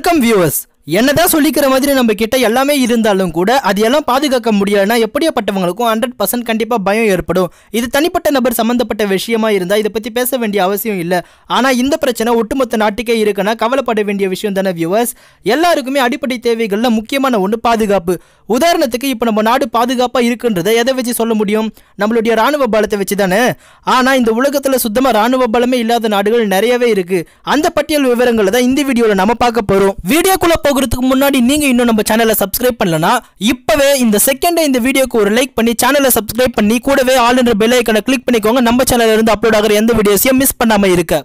welcome viewers என்னதான் சொல்லிக்கிற மாதிரி நம்ம கிட்ட எல்லாமே இருந்தாலும் கூட அது எல்லாம் பாதுகாக்க முடியலன்னா எப்படியாப்பட்டவங்களுக்கும் ஹண்ட்ரட் பர்சன்ட் கண்டிப்பா பயம் ஏற்படும் இது தனிப்பட்ட நபர் சம்பந்தப்பட்ட விஷயமா இருந்தா இதை பத்தி பேச வேண்டிய அவசியம் இல்லை ஆனா இந்த பிரச்சனை ஒட்டுமொத்த நாட்டுக்கே இருக்குன்னா கவலைப்பட வேண்டிய விஷயம் தானே வியூவர்ஸ் எல்லாருக்குமே அடிப்படை தேவைகள்ல முக்கியமான ஒன்று பாதுகாப்பு உதாரணத்துக்கு இப்போ நம்ம நாடு பாதுகாப்பா இருக்குன்றதை எதை வச்சு சொல்ல முடியும் நம்மளுடைய ராணுவ பலத்தை வச்சு தானே ஆனா இந்த உலகத்துல சுத்தமா ராணுவ பலமே இல்லாத நாடுகள் நிறையவே இருக்கு அந்த பட்டியல் விவரங்களை தான் இந்த வீடியோல நம்ம பார்க்க போறோம் வீடியோக்குள்ள போகிறதுக்கு முன்னாடி நீங்க இன்னும் நம்ம சேனலை சப்ஸ்கிரைப் பண்ணலனா இப்பவே இந்த செகண்ட் இந்த வீடியோக்கு ஒரு லைக் பண்ணி சேனலை சப்ஸ்கிரைப் பண்ணி கூடவே ஆல் என்ற பெல் ஐக்கனை கிளிக் பண்ணிக்கோங்க நம்ம சேனல்ல இருந்து அப்லோட் ஆகிற எந்த வீடியோஸையும் மிஸ் பண்ணாம இருக்க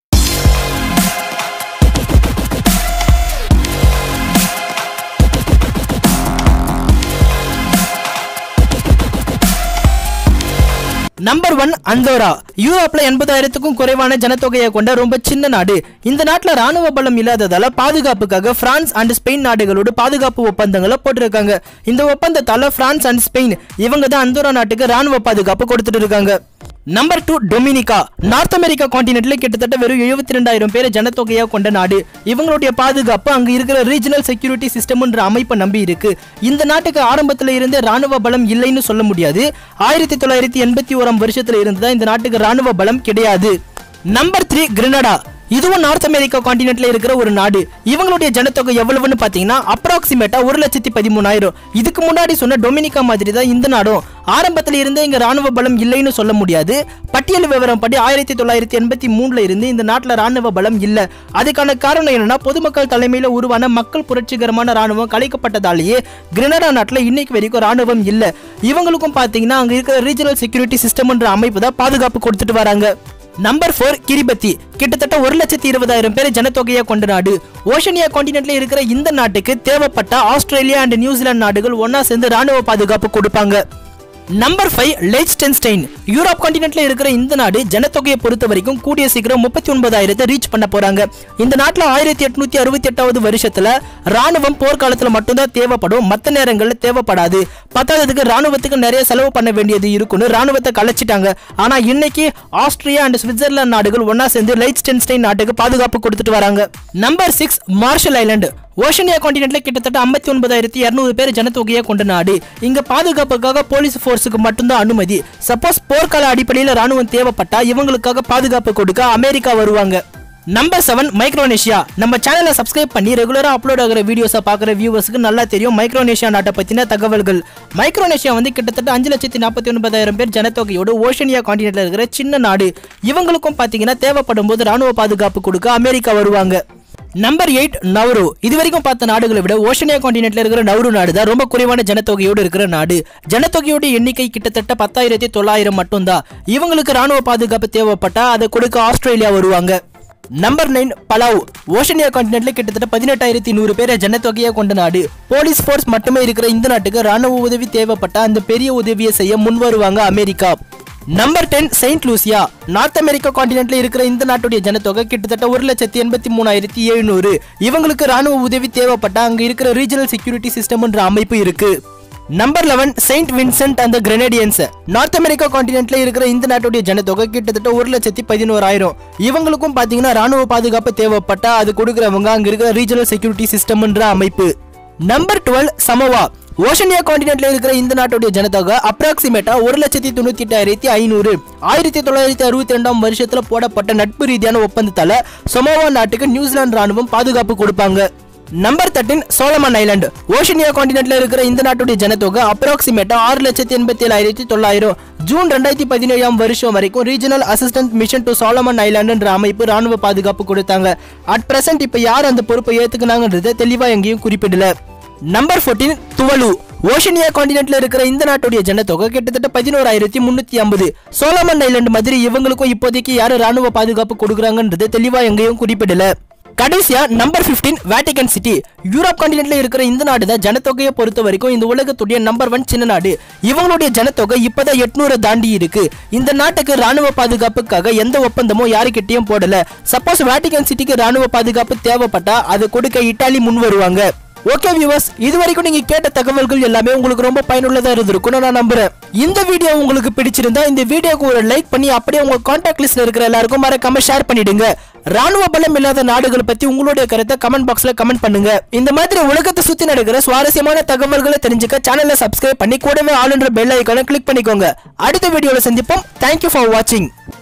நம்பர் ஒன் அந்தோரா யூரோப்ல எண்பதாயிரத்துக்கும் குறைவான ஜனத்தொகையை கொண்ட ரொம்ப சின்ன நாடு இந்த நாட்டுல ராணுவ பலம் இல்லாததால பாதுகாப்புக்காக பிரான்ஸ் அண்ட் ஸ்பெயின் நாடுகளோட பாதுகாப்பு ஒப்பந்தங்களை போட்டிருக்காங்க இந்த ஒப்பந்தத்தால பிரான்ஸ் அண்ட் ஸ்பெயின் இவங்க தான் அந்தோரா நாட்டுக்கு ராணுவ பாதுகாப்பு கொடுத்துட்டு இருக்காங்க number two Dominica North America காண்டினென்ட்ல கிட்டத்தட்ட வெறும் எழுபத்தி ரெண்டாயிரம் பேர் ஜனத்தொகையா கொண்ட நாடு இவங்களுடைய பாதுகாப்பு அங்க இருக்கிற ரீஜனல் செக்யூரிட்டி சிஸ்டம்ன்ற அமைப்பை நம்பி இருக்கு இந்த நாட்டுக்கு ஆரம்பத்துல இருந்தே ராணுவ பலம் இல்லைன்னு சொல்ல முடியாது ஆயிரத்தி தொள்ளாயிரத்தி எண்பத்தி ஓராம் வருஷத்துல இருந்து தான் இந்த நாட்டுக்கு ராணுவ பலம் கிடையாது நம்பர் த்ரீ கிரனடா இதுவும் நார்த் அமெரிக்கா காண்டினென்ட்ல இருக்கிற ஒரு நாடு இவங்களுடைய ஜனத்தொகை எவ்வளவுன்னு பாத்தீங்கன்னா அப்ராக்சிமேட்டா ஒரு லட்சத்தி பதிமூணாயிரம் இதுக்கு முன்னாடி சொன்ன டொமினிகா மாதிரி தான் இந்த நாடும் ஆரம்பத்துல இருந்தே இங்க ராணுவ பலம் இல்லைன்னு சொல்ல முடியாது பட்டியல் விவரம் படி ஆயிரத்தி தொள்ளாயிரத்தி எண்பத்தி மூணுல இருந்து இந்த நாட்டுல ராணுவ பலம் இல்ல அதுக்கான காரணம் என்னன்னா பொதுமக்கள் தலைமையில உருவான மக்கள் புரட்சிகரமான ராணுவம் கலைக்கப்பட்டதாலேயே கிரனடா நாட்டுல இன்னைக்கு வரைக்கும் ராணுவம் இல்ல இவங்களுக்கும் பாத்தீங்கன்னா அங்க இருக்கிற ரீஜனல் செக்யூரிட்டி சிஸ்டம்ன்ற அமைப்பு தான் பாதுகாப்பு கொடுத்துட்டு வராங்க நம்பர் ஃபோர் கிரிபத்தி கிட்டத்தட்ட ஒரு லட்சத்தி இருபதாயிரம் பேர் ஜனத்தொகையை கொண்ட நாடு ஓஷனியா காண்டினென்ட்ல இருக்கிற இந்த நாட்டுக்கு தேவைப்பட்ட ஆஸ்திரேலியா அண்ட் நியூசிலாந்து நாடுகள் ஒன்னா சேர்ந்து ராணுவ பாதுகாப்பு கொடுப்பாங்க நம்பர் ஃபைவ் லைட்ஸ்டென்ஸ்டைன் யூரோப் காண்டினென்ட்ல இருக்கிற இந்த நாடு ஜனத்தொகையை பொறுத்த வரைக்கும் கூடிய சீக்கிரம் முப்பத்தி ஒன்பதாயிரத்தை ரீச் பண்ண போறாங்க இந்த நாட்டுல ஆயிரத்தி எட்நூத்தி அறுபத்தி எட்டாவது வருஷத்துல ராணுவம் போர்க்காலத்துல மட்டும்தான் தேவைப்படும் மற்ற நேரங்கள்ல தேவைப்படாது பத்தாவதுக்கு ராணுவத்துக்கு நிறைய செலவு பண்ண வேண்டியது இருக்குன்னு ராணுவத்தை கலைச்சிட்டாங்க ஆனா இன்னைக்கு ஆஸ்திரியா அண்ட் சுவிட்சர்லாந்து நாடுகள் ஒன்னா சேர்ந்து லைட்ஸ்டென்ஸ்டைன் நாட்டுக்கு பாதுகாப்பு கொடுத்துட்டு வராங்க number six Marshall island Oceania காண்டினென்ட்ல கிட்டத்தட்ட ஐம்பத்தி ஒன்பதாயிரத்தி இரநூறு பேர் ஜனத்தொகையை கொண்ட நாடு இங்க பாதுகாப்புக்காக போலீஸ் போர்ஸுக்கு மட்டும்தான் அனுமதி சப்போஸ் போர்க்கால அடிப்படையில் ராணுவம் தேவைப்பட்டா இவங்களுக்காக பாதுகாப்பு கொடுக்க அமெரிக்கா வருவாங்க நம்பர் செவன் மைக்ரோனேஷியா நம்ம சேனலை சப்ஸ்கிரைப் பண்ணி ரெகுலரா அப்லோட் ஆகிற வீடியோஸை பார்க்குற வியூவர்ஸ்க்கு நல்லா தெரியும் மைக்ரோனேஷியா நாட்டை பத்தின தகவல்கள் மைக்ரோனேஷியா வந்து கிட்டத்தட்ட அஞ்சு லட்சத்தி நாற்பத்தி ஒன்பதாயிரம் பேர் ஜனத்தொகையோடு ஓஷனியா காண்டினென்ட்ல இருக்கிற சின்ன நாடு இவங்களுக்கும் பாத்தீங்கன்னா தேவைப்படும் போது ராணுவ பாதுகாப்பு கொடுக்க அமெரிக்கா வருவாங்க நம்பர் எயிட் நவ்ரு இது வரைக்கும் பார்த்த நாடுகளை விட ஓஷனியா காண்டினென்ட்ல இருக்கிற நவ்ரு நாடு தான் ரொம்ப குறைவான ஜனத்தொகையோடு இருக்கிற நாடு ஜனத்தொகையோட எண்ணிக்கை கிட்டத்தட்ட பத்தாயிரத்தி தொள்ளாயிரம் மட்டும்தான் இவங்களுக்கு ராணுவ பாதுகாப்பு தேவைப்பட்டா அதை கொடுக்க ஆஸ்திரேலியா வருவாங்க நம்பர் நைன் பலாவ் ஓஷனியா காண்டினென்ட்ல கிட்டத்தட்ட பதினெட்டாயிரத்தி நூறு பேரை ஜனத்தொகையை கொண்ட நாடு போலீஸ் ஃபோர்ஸ் மட்டுமே இருக்கிற இந்த நாட்டுக்கு ராணுவ உதவி தேவைப்பட்டா அந்த பெரிய உதவியை செய்ய முன்வருவாங்க America number ten Saint Lucia North America காண்டினென்ட்ல இருக்கிற இந்த நாட்டுடைய ஜனத்தொகை கிட்டத்தட்ட ஒரு லட்சத்தி எண்பத்தி மூணாயிரத்தி எழுநூறு இவங்களுக்கு ராணுவ உதவி தேவைப்பட்டா அங்க இருக்கிற ரீஜனல் செக்யூரிட்டி சிஸ்டம்ன்ற அமைப்பு இருக்கு நம்பர் லெவன் செயின்ட் வின்சென்ட் அந்த கிரெனடியன்ஸ் நார்த் அமெரிக்கா காண்டினென்ட்ல இருக்கிற இந்த நாட்டுடைய ஜனத்தொகை கிட்டத்தட்ட ஒரு லட்சத்தி பதினோராயிரம் இவங்களுக்கும் பாத்தீங்கன்னா ராணுவ பாதுகாப்பு தேவைப்பட்டா அது கொடுக்குறவங்க அங்க இருக்கிற ரீஜனல் செக்யூரிட்டி சிஸ்டம்ன்ற அமைப்பு நம்பர் டுவெல் சமோவா ஓஷனியா காண்டினென்ட்ல இருக்கிற இந்த நாட்டுடைய ஜனத்தொகை அப்ராக்சிமேட்டா ஒரு லட்சத்தி தொண்ணூத்தி எட்டாயிரத்தி ஐநூறு ஆயிரத்தி தொள்ளாயிரத்தி அறுபத்தி ரெண்டாம் வருஷத்துல போடப்பட்ட நட்பு ரீதியான ஒப்பந்தத்தால சமோவா நாட்டுக்கு நியூசிலாந்து ராணுவம் பாதுகாப்பு கொடுப்பாங்க number thirteen Solomon island Oceania காண்டினென்ட்ல இருக்கிற இந்த நாட்டுடைய ஜனத்தொகை அப்ராக்சிமேட்டா ஆறு லட்சத்தி எண்பத்தி ஏழாயிரத்தி தொள்ளாயிரம் ஜூன் ரெண்டாயிரத்தி பதினேழாம் வருஷம் வரைக்கும் regional assistant mission to Solomon ஐலாண்டுன்ற அமைப்பு ராணுவ பாதுகாப்பு கொடுத்தாங்க அட் பிரசன்ட் இப்ப யார் அந்த பொறுப்பை ஏத்துக்கினாங்கன்றத தெளிவா எங்கேயும் குறிப்பிடல நம்பர் ஃபோர்டீன் துவலு ஓஷனியா காண்டினென்ட்ல இருக்கிற இந்த நாட்டுடைய ஜனத்தொகை கிட்டத்தட்ட பதினோராயிரத்தி முன்னூத்தி ஐம்பது சோலமன் ஐலாண்டு மாதிரி இவங்களுக்கும் இப்போதைக்கு யாரு ராணுவ பாதுகாப்பு கொடுக்குறாங்கன்றது தெளிவா எங்கேயும் குறிப்பிடல கடைசியா நம்பர் 15 வேட்டிகன் சிட்டி யூரோப் காண்டினென்ட்ல இருக்கிற இந்த நாடு தான் ஜனத்தொகையை பொறுத்த வரைக்கும் இந்த உலகத்துடைய நம்பர் ஒன் சின்ன நாடு இவங்களுடைய ஜனத்தொகை இப்பதான் எட்நூறு தாண்டி இருக்கு இந்த நாட்டுக்கு ராணுவ பாதுகாப்புக்காக எந்த ஒப்பந்தமும் யாருக்கிட்டையும் போடல சப்போஸ் வேட்டிகன் சிட்டிக்கு ராணுவ பாதுகாப்பு தேவைப்பட்டா அதை கொடுக்க இட்டாலி முன் வருவாங்க ஓகே வியூவர்ஸ் இது வரைக்கும் நீங்க கேட்ட தகவல்கள் எல்லாமே உங்களுக்கு ரொம்ப பயனுள்ளதா இருந்திருக்கும் நான் நம்புறேன் இந்த வீடியோ உங்களுக்கு பிடிச்சிருந்தா இந்த வீடியோக்கு ஒரு லைக் பண்ணி அப்படியே உங்க கான்டாக்ட் லிஸ்ட்ல இருக்கிற எல்லாருக்கும் மறக்காம ஷேர் பண்ணிடுங்க ராணுவ பலம் இல்லாத நாடுகள் பத்தி உங்களுடைய கருத்தை கமெண்ட் பாக்ஸ்ல கமெண்ட் பண்ணுங்க இந்த மாதிரி உலகத்தை சுத்தி நடக்கிற சுவாரஸ்யமான தகவல்களை தெரிஞ்சுக்க சேனலை சப்ஸ்கிரைப் பண்ணி கூடவே ஆளுன்ற பெல் ஐக்கானை கிளிக் பண்ணிக்கோங்க அடுத்த வீடியோல சந்திப்போம் தேங்க்யூ ஃபார் வாட்சிங்